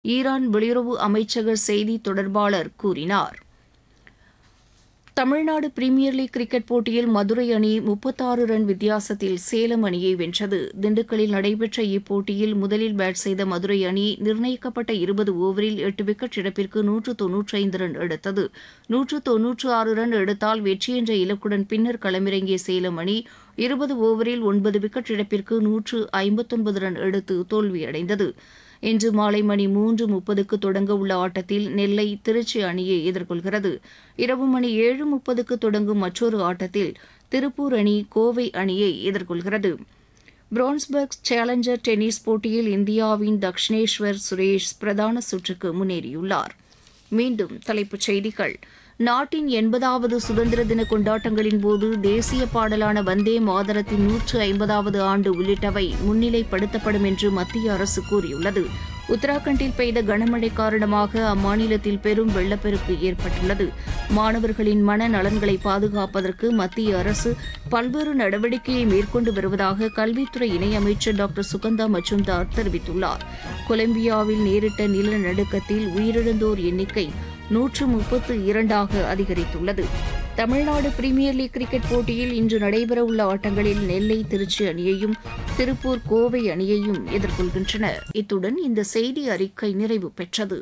Iran வெளியுறவு அமைச்சக செய்தி தொடர்பாளர் கூறினார் தமிழ்நாடு பிரீமியர் லீக் கிரிக்கெட் போட்டியில் மதுரை அணி முப்பத்தாறு ரன் வித்தியாசத்தில் சேலம் அணியை வென்றது திண்டுக்கல்லில் நடைபெற்ற இப்போட்டியில் முதலில் பேட் செய்த மதுரை அணி நிர்ணயிக்கப்பட்ட இருபது ஓவரில் எட்டு விக்கெட் இழப்பிற்கு நூற்று தொன்னூற்றி ஐந்து ரன் எடுத்தது நூற்று தொன்னூற்று ஆறு ரன் எடுத்தால் வெற்றி என்ற இலக்குடன் பின்னர் களமிறங்கிய சேலம் அணி இருபது ஓவரில் ஒன்பது விக்கெட் இழப்பிற்கு நூற்று ஐம்பத்தொன்பது ரன் எடுத்து தோல்வியடைந்தது இன்று மாலை மணி மூன்று முப்பதுக்கு தொடங்க உள்ள ஆட்டத்தில் நெல்லை திருச்சி அணியை எதிர்கொள்கிறது இரவு மணி ஏழு முப்பதுக்கு தொடங்கும் மற்றொரு ஆட்டத்தில் திருப்பூர் அணி கோவை அணியை எதிர்கொள்கிறது பிரான்ஸ்பர்க் சேலஞ்சர் டென்னிஸ் போட்டியில் இந்தியாவின் தக்ஷனேஸ்வர் சுரேஷ் பிரதான சுற்றுக்கு முன்னேறியுள்ளார் மீண்டும் தலைப்புச் செய்திகள் நாட்டின் எண்பதாவது சுதந்திர தின கொண்டாட்டங்களின் போது தேசிய பாடலான வந்தே மாதரத்தின் நூற்று ஐம்பதாவது ஆண்டு உள்ளிட்டவை முன்னிலைப்படுத்தப்படும் என்று மத்திய அரசு கூறியுள்ளது உத்தராகண்டில் பெய்த கனமழை காரணமாக அம்மாநிலத்தில் பெரும் வெள்ளப்பெருக்கு ஏற்பட்டுள்ளது மாணவர்களின் மன நலன்களை பாதுகாப்பதற்கு மத்திய அரசு பல்வேறு நடவடிக்கையை மேற்கொண்டு வருவதாக கல்வித்துறை இணையமைச்சர் டாக்டர் சுகந்தா மச்சும்தார் தெரிவித்துள்ளார் கொலம்பியாவில் நேரிட்ட நிலநடுக்கத்தில் உயிரிழந்தோர் எண்ணிக்கை நூற்று முப்பத்து இரண்டாக அதிகரித்துள்ளது தமிழ்நாடு பிரீமியர் லீக் கிரிக்கெட் போட்டியில் இன்று நடைபெறவுள்ள ஆட்டங்களில் நெல்லை திருச்சி அணியையும் திருப்பூர் கோவை அணியையும் எதிர்கொள்கின்றன இத்துடன் இந்த செய்தி அறிக்கை நிறைவு பெற்றது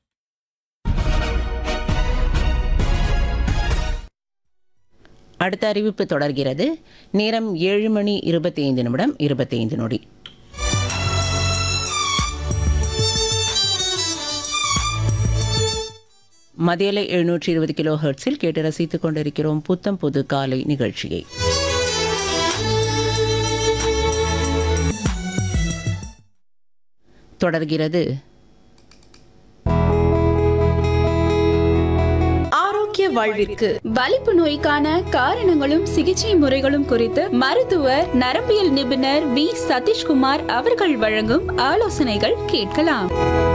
அடுத்த அறிவிப்பு தொடர்கிறது நேரம் ஏழு மணி இருபத்தி ஐந்து நிமிடம் இருபத்தி ஐந்து நொடி மதியலை எழுநூற்றி இருபது கிலோ ஹெர்ட்ஸில் கேட்டு ரசித்துக் கொண்டிருக்கிறோம் புத்தம் புது காலை நிகழ்ச்சியை தொடர்கிறது ஆரோக்கிய வாழ்விற்கு வலிப்பு நோய்க்கான காரணங்களும் சிகிச்சை முறைகளும் குறித்து மருத்துவர் நரம்பியல் நிபுணர் வி சதீஷ்குமார் அவர்கள் வழங்கும் ஆலோசனைகள் கேட்கலாம்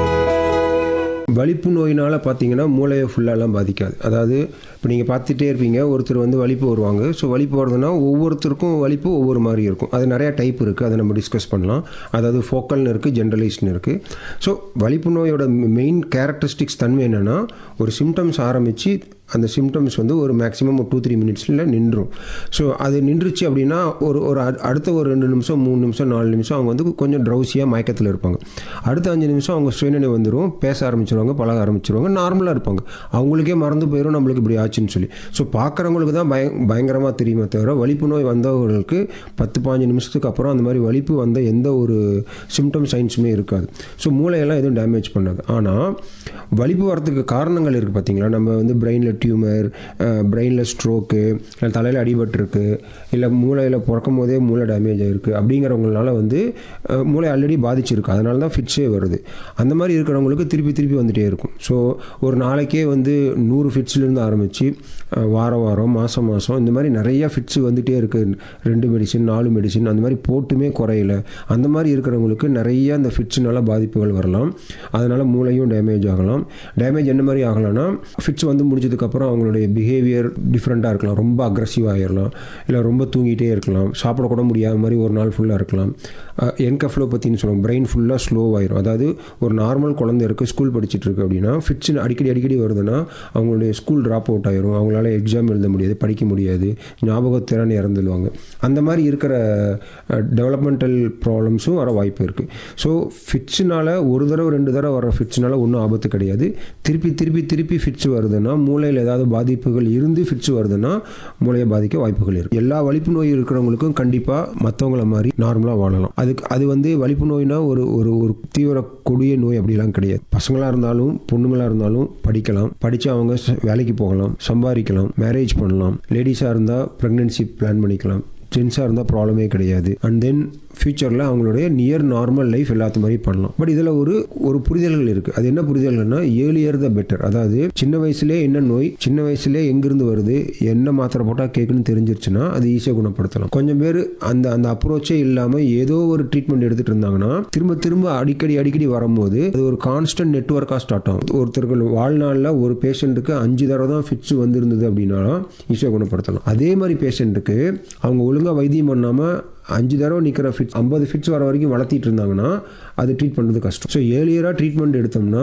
வலிப்பு நோயினால் பார்த்தீங்கன்னா மூளையை ஃபுல்லாலாம் பாதிக்காது அதாவது இப்போ நீங்கள் பார்த்துட்டே இருப்பீங்க ஒருத்தர் வந்து வலிப்பு வருவாங்க ஸோ வலிப்பு வருதுன்னா ஒவ்வொருத்தருக்கும் வலிப்பு ஒவ்வொரு மாதிரி இருக்கும் அது நிறையா டைப் இருக்குது அதை நம்ம டிஸ்கஸ் பண்ணலாம் அதாவது ஃபோக்கல்னு இருக்குது ஜென்ரலைஸ்னு இருக்குது ஸோ வலிப்பு நோயோட மெயின் கேரக்டரிஸ்டிக்ஸ் தன்மை என்னென்னா ஒரு சிம்டம்ஸ் ஆரம்பித்து அந்த சிம்டம்ஸ் வந்து ஒரு மேக்ஸிமம் ஒரு டூ த்ரீ மினிட்ஸில் நின்றும் ஸோ அது நின்றுச்சு அப்படின்னா ஒரு ஒரு அடு- அடுத்த ஒரு ரெண்டு நிமிஷம் மூணு நிமிஷம் நாலு நிமிஷம் அவங்க வந்து கொஞ்சம் ட்ரௌசியாக மயக்கத்தில் இருப்பாங்க அடுத்த அஞ்சு நிமிஷம் அவங்க சுயநினை வந்துடும் பேச ஆரம்பிச்சிருவாங்க பழக ஆரம்பிச்சிருவாங்க நார்மலாக இருப்பாங்க அவங்களுக்கே மறந்து போயிடும் நம்மளுக்கு இப்படி ஆச்சுன்னு சொல்லி ஸோ பார்க்குறவங்களுக்கு தான் பய பயங்கரமாக தெரியுமே தவிர வலிப்பு நோய் வந்தவர்களுக்கு பத்து பாஞ்சு நிமிஷத்துக்கு அப்புறம் அந்த மாதிரி வலிப்பு வந்த எந்த ஒரு சிம்டம் சைன்ஸுமே இருக்காது ஸோ மூளையெல்லாம் எதுவும் டேமேஜ் பண்ணாது ஆனால் வலிப்பு வரதுக்கு காரணங்கள் இருக்குது பார்த்தீங்களா நம்ம வந்து பிரெயினில் டியூமர் பிரெயினில் ஸ்ட்ரோக்கு இல்லை தலையில் அடிபட்டிருக்கு இல்லை மூளையில் பிறக்கும் போதே மூளை டேமேஜ் ஆகிருக்கு அப்படிங்கிறவங்களால வந்து அஹ், மூளை ஆல்ரெடி பாதிச்சிருக்கு அதனால தான் ஃபிட்ஸே வருது அந்த மாதிரி இருக்கிறவங்களுக்கு திருப்பி திருப்பி வந்துட்டே இருக்கும் ஸோ ஒரு நாளைக்கே வந்து நூறு ஃபிட்ஸ்லேருந்து ஆரம்பித்து வாரம் வாரம் மாதம் மாதம் இந்த மாதிரி நிறைய ஃபிட்ஸ் வந்துட்டே இருக்குது ரெண்டு மெடிசின் நாலு மெடிசின் அந்த மாதிரி போட்டுமே குறையல அந்த மாதிரி இருக்கிறவங்களுக்கு நிறைய அந்த ஃபிட்ஸ்னால பாதிப்புகள் வரலாம் அதனால் மூளையும் டேமேஜ் ஆகலாம் டேமேஜ் என்ன மாதிரி ஆகலாம்னா ஃபிட்ஸ் வந்து முடிஞ்சதுக்கப்புறம் அவங்களுடைய பிஹேவியர் டிஃப்ரெண்ட்டாக இருக்கலாம் ரொம்ப அக்ரஸிவ் ஆகிடலாம் இல்லை ரொம்ப தூங்கிட்டே இருக்கலாம் சாப்பிடக்கூட முடியாத மாதிரி ஒரு நாள் ஃபுல்லாக இருக்கலாம் என்கஃப்ளோபத்தின்னு சொல்லுவோம் பிரெயின் ஃபுல்லாக ஸ்லோ ஆயிரும் அதாவது ஒரு நார்மல் குழந்தை இருக்குது ஸ்கூல் படிச்சிட்டு இருக்கு அப்படின்னா ஃபிட்ஸ் அடிக்கடி அடிக்கடி வருதுன்னா அவங்களுடைய ஸ்கூல் ட்ராப் அவுட் ஆயிரும் அவங்களால எக்ஸாம் எழுத முடியாது படிக்க முடியாது ஞாபகத்திறன் இறந்துடுவாங்க அந்த மாதிரி இருக்கிற டெவலப்மெண்டல் ப்ராப்ளம்ஸும் வர வாய்ப்பு இருக்குது ஸோ ஃபிட்ஸ்னால ஒரு தடவை ரெண்டு தடவை வர ஃபிட்ஸ்னால ஒன்றும் ஆபத்து கிடையாது திருப்பி திருப்பி திருப்பி ஃபிட்ஸ் வருதுன்னா மூளையில் ஏதாவது பாதிப்புகள் இருந்து ஃபிட்ஸ் வருதுன்னா மூளையை பாதிக்க வாய்ப்புகள் இருக்குது எல்லா வலிப்பு நோய் இருக்கிறவங்களுக்கும் கண்டிப்பாக மற்றவங்கள மாதிரி நார்மலாக வாழலாம் அதுக்கு அது வந்து வலிப்பு நோய்னா ஒரு ஒரு ஒரு தீவிர கொடிய நோய் அப்படிலாம் கிடையாது பசங்களாக இருந்தாலும் பொண்ணுங்களாக இருந்தாலும் படிக்கலாம் படித்து அவங்க ச- வேலைக்கு போகலாம் சம்பாதிக்கலாம் மேரேஜ் பண்ணலாம் லேடிஸாக இருந்தால் ப்ரெக்னென்சி பிளான் பண்ணிக்கலாம் ஜென்ஸாக இருந்தால் ப்ராப்ளமே கிடையாது அண்ட் தென் ஃப்யூச்சரில் அவங்களுடைய நியர் நார்மல் லைஃப் எல்லாத்து மாதிரி பண்ணலாம் பட் இதில் ஒரு ஒரு புரிதல்கள் இருக்குது அது என்ன புரிதல்கள்னா ஏர்லியர் த பெட்டர் அதாவது சின்ன வயசுலேயே என்ன நோய் சின்ன வயசுலேயே எங்கேருந்து வருது என்ன மாத்திரை போட்டால் கேட்குன்னு தெரிஞ்சிருச்சுன்னா அது ஈஸியாக குணப்படுத்தலாம் கொஞ்சம் பேர் அந்த அந்த அப்ரோச்சே இல்லாமல் ஏதோ ஒரு ட்ரீட்மெண்ட் எடுத்துகிட்டு இருந்தாங்கன்னா திரும்ப திரும்ப அடிக்கடி அடிக்கடி வரும்போது அது ஒரு கான்ஸ்டன்ட் நெட்ஒர்க்காக ஸ்டார்ட் ஆகும் ஒருத்தர்கள் வாழ்நாளில் ஒரு பேஷண்ட்டுக்கு அஞ்சு தடவை தான் ஃபிட்ஸ் வந்திருந்தது அப்படின்னாலும் ஈஸியாக குணப்படுத்தலாம் அதே மாதிரி பேஷண்ட்டுக்கு அவங்க ஒழுங்காக வைத்தியம் பண்ணாமல் அஞ்சு தடவை நிற்கிற ஃபிட்ஸ் ஐம்பது ஃபிட்ஸ் வர வரைக்கும் வளர்த்திட்டு இருந்தாங்கன்னா அது ட்ரீட் பண்ணுறது கஷ்டம் ஸோ ஏர்லியராக ட்ரீட்மெண்ட் எடுத்தோம்னா